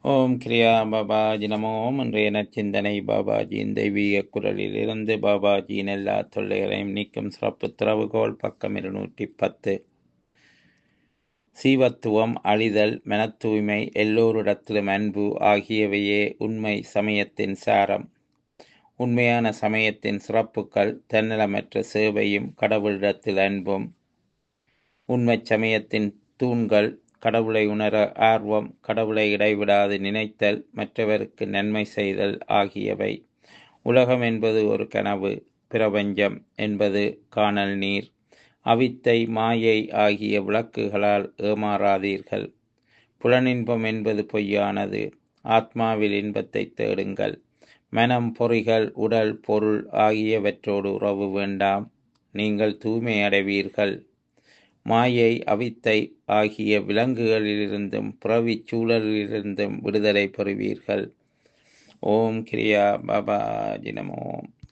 ஓம் கிரியா பாபாஜி நமோ இன்றைய நற்சிந்தனை பாபாஜியின் தெய்வீக குரலில் இருந்து பாபாஜியின் எல்லா தொல்லைகளையும் நீக்கும் சிறப்பு திறவுகோல் பக்கம் இருநூற்றி பத்து சீவத்துவம் அழிதல் மனத் தூய்மை எல்லோரிடத்திலும் அன்பு ஆகியவையே உண்மை சமயத்தின் சாரம் உண்மையான சமயத்தின் சிறப்புகள் தன்னலமற்ற சேவையும் கடவுளிடத்தில் அன்பும் உண்மை சமயத்தின் தூண்கள் கடவுளை உணர ஆர்வம் கடவுளை இடைவிடாது நினைத்தல் மற்றவருக்கு நன்மை செய்தல் ஆகியவை உலகம் என்பது ஒரு கனவு பிரபஞ்சம் என்பது காணல் நீர் அவித்தை மாயை ஆகிய விளக்குகளால் ஏமாறாதீர்கள் புலனின்பம் என்பது பொய்யானது ஆத்மாவில் இன்பத்தை தேடுங்கள் மனம் பொறிகள் உடல் பொருள் ஆகியவற்றோடு உறவு வேண்டாம் நீங்கள் தூய்மை அடைவீர்கள் மாயை அவித்தை ஆகிய விலங்குகளிலிருந்தும் புறவிச் சூழலிலிருந்தும் விடுதலை பெறுவீர்கள் ஓம் கிரியா பாபா ஜினமோம்